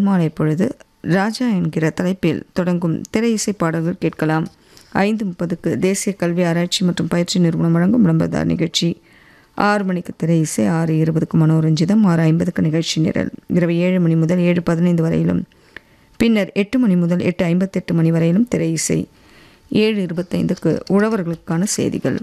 மாலை பொழுது ராஜா என்கிற தலைப்பில் தொடங்கும் திரை இசை பாடல்கள் கேட்கலாம் ஐந்து முப்பதுக்கு தேசிய கல்வி ஆராய்ச்சி மற்றும் பயிற்சி நிறுவனம் வழங்கும் விளம்பரதார் நிகழ்ச்சி ஆறு மணிக்கு திரை இசை ஆறு இருபதுக்கு மனோரஞ்சிதம் ஆறு ஐம்பதுக்கு நிகழ்ச்சி நிரல் இரவு ஏழு மணி முதல் ஏழு பதினைந்து வரையிலும் பின்னர் எட்டு மணி முதல் எட்டு ஐம்பத்தெட்டு மணி வரையிலும் திரை இசை ஏழு இருபத்தைந்துக்கு உழவர்களுக்கான செய்திகள்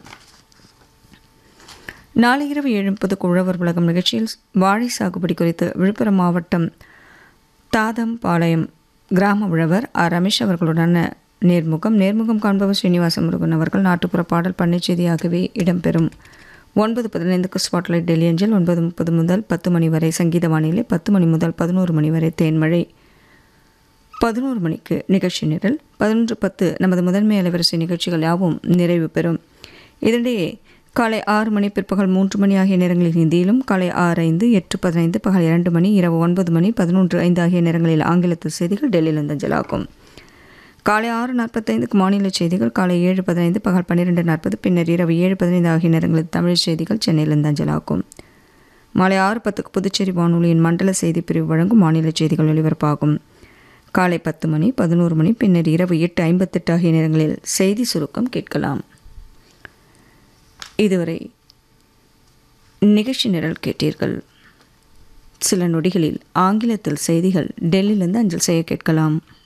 நாளை இரவு ஏழு முப்பதுக்கு உழவர் உலகம் நிகழ்ச்சியில் வாழை சாகுபடி குறித்து விழுப்புரம் மாவட்டம் தாதம்பாளையம் கிராம உழவர் ஆர் ரமேஷ் அவர்களுடன நேர்முகம் நேர்முகம் காண்பவர் ஸ்ரீனிவாச முருகன் அவர்கள் நாட்டுப்புற பாடல் பண்ணை செய்தியாகவே இடம்பெறும் ஒன்பது பதினைந்துக்கு ஸ்பாட்லைட் டெல்லி அஞ்சல் ஒன்பது முப்பது முதல் பத்து மணி வரை சங்கீத வானிலை பத்து மணி முதல் பதினோரு மணி வரை தேன்மழை பதினோரு மணிக்கு நிகழ்ச்சி நிரல் பதினொன்று பத்து நமது முதன்மை அலைவரிசை நிகழ்ச்சிகள் யாவும் நிறைவு பெறும் இதனிடையே காலை ஆறு மணி பிற்பகல் மூன்று மணி ஆகிய நேரங்களில் ஹிந்தியிலும் காலை ஆறு ஐந்து எட்டு பதினைந்து பகல் இரண்டு மணி இரவு ஒன்பது மணி பதினொன்று ஐந்து ஆகிய நேரங்களில் ஆங்கிலத்தில் செய்திகள் டெல்லியிலிருந்து அஞ்சலாகும் காலை ஆறு நாற்பத்தைந்துக்கு மாநில செய்திகள் காலை ஏழு பதினைந்து பகல் பன்னிரெண்டு நாற்பது பின்னர் இரவு ஏழு பதினைந்து ஆகிய நேரங்களில் தமிழ் செய்திகள் சென்னையிலிருந்து அஞ்சலாகும் மாலை ஆறு பத்துக்கு புதுச்சேரி வானொலியின் மண்டல செய்தி பிரிவு வழங்கும் மாநில செய்திகள் ஒலிபரப்பாகும் காலை பத்து மணி பதினோரு மணி பின்னர் இரவு எட்டு ஐம்பத்தெட்டு ஆகிய நேரங்களில் செய்தி சுருக்கம் கேட்கலாம் இதுவரை நிகழ்ச்சி நிரல் கேட்டீர்கள் சில நொடிகளில் ஆங்கிலத்தில் செய்திகள் டெல்லியிலிருந்து அஞ்சல் செய்ய கேட்கலாம்